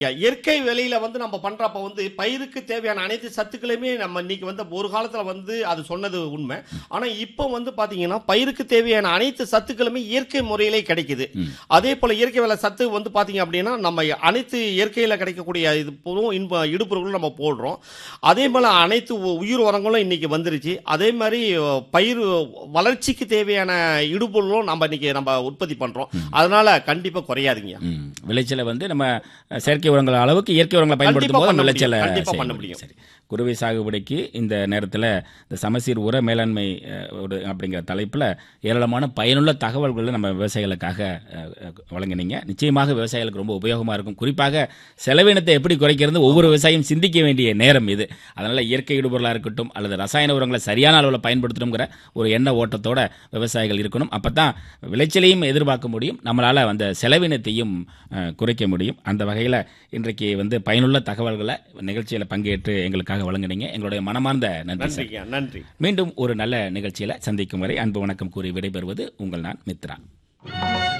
இயற்கை வேலையில வந்து நம்ம பண்றப்ப வந்து பயிருக்கு தேவையான அனைத்து சத்துக்களையுமே நம்ம இன்னைக்கு வந்து ஒரு காலத்துல வந்து அது சொன்னது உண்மை ஆனா இப்போ வந்து பாத்தீங்கன்னா பயிருக்கு தேவையான அனைத்து சத்துக்களுமே இயற்கை முறையிலே கிடைக்குது அதே போல இயற்கை வேலை சத்து வந்து பாத்தீங்க அப்படின்னா நம்ம அனைத்து இயற்கையில கிடைக்கக்கூடிய இது பொருளும் இன்ப இடுபொருளும் நம்ம போடுறோம் அதே போல அனைத்து உ- உயிர் உரங்களும் இன்னைக்கு வந்துருச்சு அதே மாதிரி அஹ், பயிர் வளர்ச்சிக்கு தேவையான இடுபொருளும் நம்ம இன்னைக்கு நம்ம உற்பத்தி பண்றோம் அதனால கண்டிப்பா குறையாதுங்க ம். விளைச்சலை வந்து நம்ம அஹ், செயற்கை உரங்கள் அளவுக்கு இயற்கை உரங்களை பயன்படுத்தும் போது பண்ண நம்ம முடியும். விளைச்சலை கண்டிப்பா செய்ய பண்ண முடியும். முடியும். சரி குருவை சாகுபடிக்கு இந்த நேரத்தில் இந்த சமசீர் உர மேலாண்மை அஹ், ஒரு அப்படிங்கிற தலைப்பில் ஏராளமான பயனுள்ள தகவல்களை நம்ம விவசாயிகளுக்காக அஹ், அஹ், வழங்குனீங்க நிச்சயமாக விவசாயிகளுக்கு ரொம்ப உபயோகமாக இருக்கும் குறிப்பாக செலவினத்தை எப்படி குறைக்கிறது ஒவ்வொரு விவசாயியும் சிந்திக்க வேண்டிய நேரம் இது அதனால் இயற்கை இடுபொருளாக இருக்கட்டும் அல்லது ரசாயன உரங்களை சரியான அளவில் பயன்படுத்தணுங்கிற ஒரு எண்ண ஓட்டத்தோட விவசாயிகள் இருக்கணும் அப்போ தான் விளைச்சலையும் எதிர்பார்க்க முடியும் நம்மளால் அந்த செலவினத்தையும் அஹ், குறைக்க முடியும் அந்த வகையில் இன்றைக்கு வந்து பயனுள்ள தகவல்களை நிகழ்ச்சியில் பங்கேற்று எங்களுக்காக வழங்குனீங்க எங்களுடைய மனமார்ந்த நன்றி சார் நன்றிங்க நன்றி மீண்டும் ஒரு நல்ல நிகழ்ச்சியில் சந்திக்கும் வரை அன்பு வணக்கம் கூறி விடைபெறுவது உங்கள் நான் மித்ரா